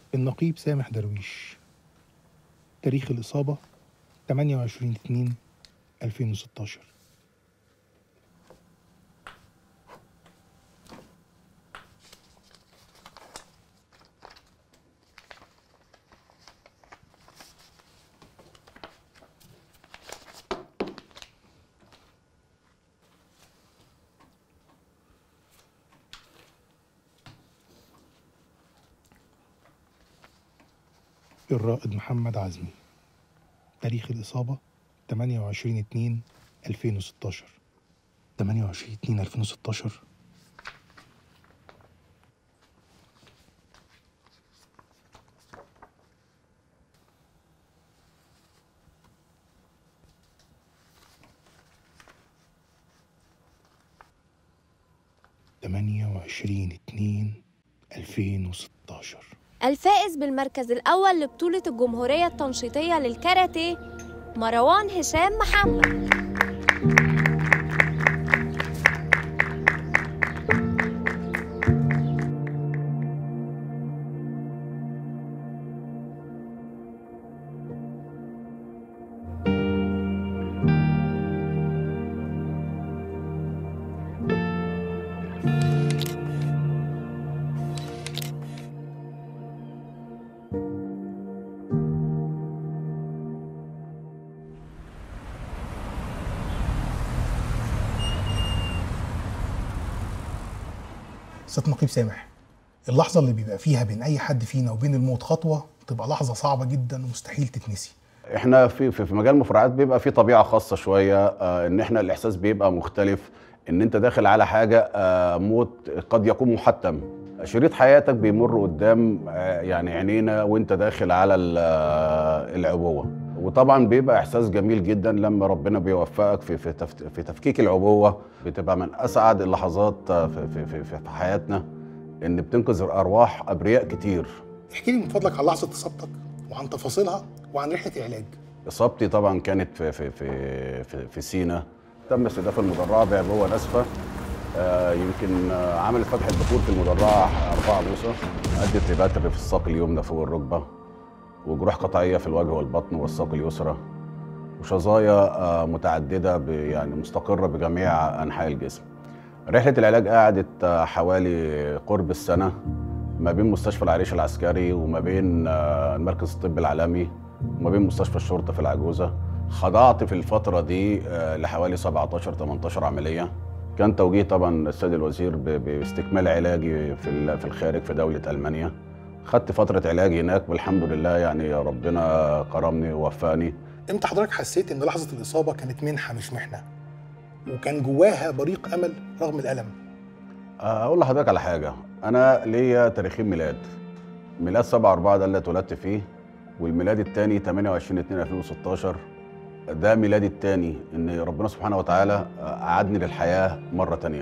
النقيب سامح درويش تاريخ الإصابة 28 2 2016 الرائد محمد عزمي تاريخ الإصابة 28 2 2016 28 2 2016 28 2 2016 الفائز بالمركز الأول لبطولة الجمهورية التنشيطية للكاراتيه مروان هشام محمد ست نقيب سامح اللحظة اللي بيبقى فيها بين أي حد فينا وبين الموت خطوة بتبقى لحظة صعبة جدا ومستحيل تتنسي احنا في في في مجال المفرعات بيبقى في طبيعه خاصه شويه آه، ان احنا الاحساس بيبقى مختلف ان انت داخل على حاجه آه، موت قد يكون محتم شريط حياتك بيمر قدام آه، يعني عينينا وانت داخل على ال- آه، العبوه وطبعا بيبقى احساس جميل جدا لما ربنا بيوفقك في في تفت- في تفكيك العبوه بتبقى من اسعد اللحظات آه، في في في, في حياتنا ان بتنقذ ارواح ابرياء كتير احكي لي من فضلك عن لحظة إصابتك وعن تفاصيلها وعن رحلة العلاج اصابتي طبعا كانت في في في في, في سينا تم استهداف المدرعه بعبوه ناسفه آه يمكن آه عملت فتحه دخول في المدرعه 4 بوصه ادت لبتر في الساق اليمنى فوق الركبه وجروح قطعيه في الوجه والبطن والساق اليسرى وشظايا آه متعدده ب- يعني مستقره بجميع انحاء الجسم رحله العلاج قعدت آه حوالي قرب السنه ما بين مستشفى العريش العسكري وما بين آه المركز الطبي العالمي وما بين مستشفى الشرطه في العجوزه خضعت في الفتره دي آه، لحوالي 17 18 عمليه كان توجيه طبعا السيد الوزير ب- باستكمال علاجي في ال- في الخارج في دوله المانيا خدت فتره علاج هناك والحمد لله يعني ربنا كرمني ووفاني امتى حضرتك حسيت ان لحظة الإصابة كانت منحة مش محنة وكان جواها بريق أمل رغم الألم اقول لحضرتك على حاجه انا ليا تاريخين ميلاد ميلاد 7 4 ده اللي اتولدت فيه والميلاد الثاني 28 2 2016 ده ميلادي الثاني ان ربنا سبحانه وتعالى اعادني للحياه مره تانية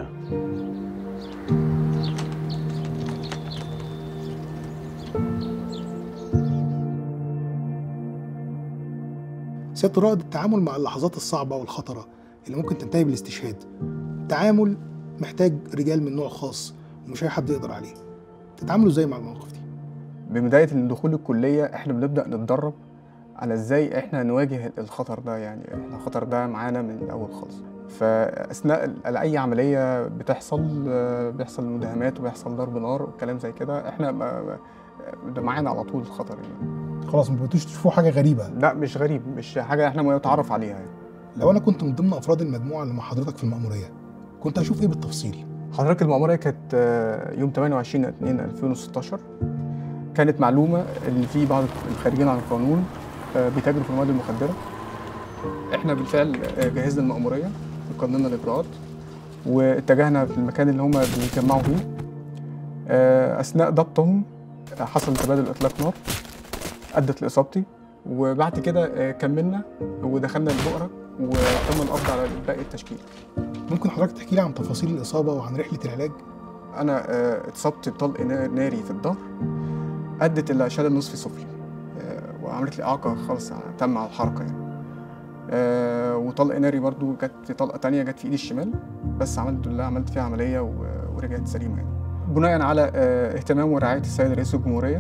سيادة الرائد التعامل مع اللحظات الصعبة والخطرة اللي ممكن تنتهي بالاستشهاد تعامل محتاج رجال من نوع خاص ومش أي حد يقدر عليه تتعاملوا ازاي مع المواقف دي؟ ببداية دخول الكلية احنا بنبدأ نتدرب على ازاي احنا نواجه الخطر ده يعني احنا الخطر ده معانا من الأول خالص فأثناء ال- أي عملية بتحصل آه، بيحصل مداهمات وبيحصل ضرب نار وكلام زي كده احنا ما- ما- ده معانا على طول الخطر يعني خلاص ما بقيتوش تشوفوا حاجة غريبة لا مش غريب مش حاجة احنا متعرف عليها يعني لو أنا كنت من ضمن أفراد المجموعة اللي مع حضرتك في المأمورية كنت هشوف إيه بالتفصيل؟ حضرتك المأمورية كانت آه، يوم 28 2 2016 كانت معلومة إن في بعض الخارجين عن القانون آه، بيتاجروا في المواد المخدرة احنا بالفعل آه، جهزنا المأمورية وقننا الإجراءات واتجهنا في المكان اللي هم بيجمعوا فيه آه، أثناء ضبطهم آه، حصل تبادل إطلاق نار أدت لإصابتي وبعد كده آه، كملنا ودخلنا البؤرة وتم القبض على باقي التشكيل ممكن حضرتك تحكي لي عن تفاصيل الإصابة وعن رحلة العلاج؟ انا آه، اتصبت بطلق نا- ناري في الظهر ادت الى شلل نصفي سفلي آه، وعملت لي اعاقه خالص على- تم على الحركه يعني آه، وطلق ناري برضو جت في طلقه تانية جت في ايدي الشمال بس الحمد لله عملت فيها عمليه و- ورجعت سليمه يعني بناء على آه، اهتمام ورعايه السيد رئيس الجمهوريه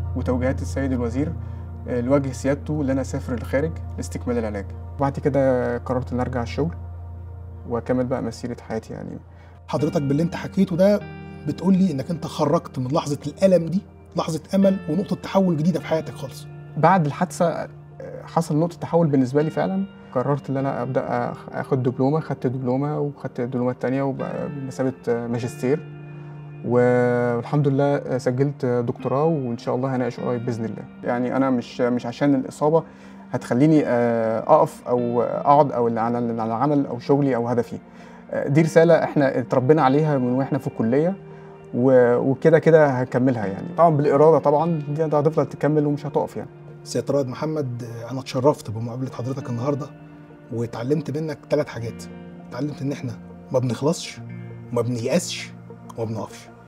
وتوجيهات السيد الوزير آه، لوجه سيادته ان انا اسافر للخارج لاستكمال العلاج وبعد كده قررت ان ارجع الشغل واكمل بقى مسيره حياتي يعني حضرتك باللي انت حكيته ده بتقول لي انك انت خرجت من لحظه الالم دي لحظه امل ونقطه تحول جديده في حياتك خالص بعد الحادثه آه، حصل نقطه تحول بالنسبه لي فعلا قررت ان انا ابدا أخ- اخد دبلومه خدت دبلومه وخدت الدبلومه الثانيه بمثابه آه، ماجستير والحمد لله سجلت دكتوراه وان شاء الله هناقش قريب باذن الله يعني انا مش مش عشان الاصابه هتخليني آه، اقف او اقعد او على على العمل او شغلي او هدفي آه، دي رساله احنا اتربينا عليها من واحنا في الكليه و- وكده كده هكملها يعني طبعا بالاراده طبعا دي هتفضل تكمل ومش هتقف يعني سيادة رائد محمد آه، انا اتشرفت بمقابله حضرتك النهارده واتعلمت منك ثلاث حاجات اتعلمت ان احنا ما بنخلصش وما بنيأسش وما بنقفش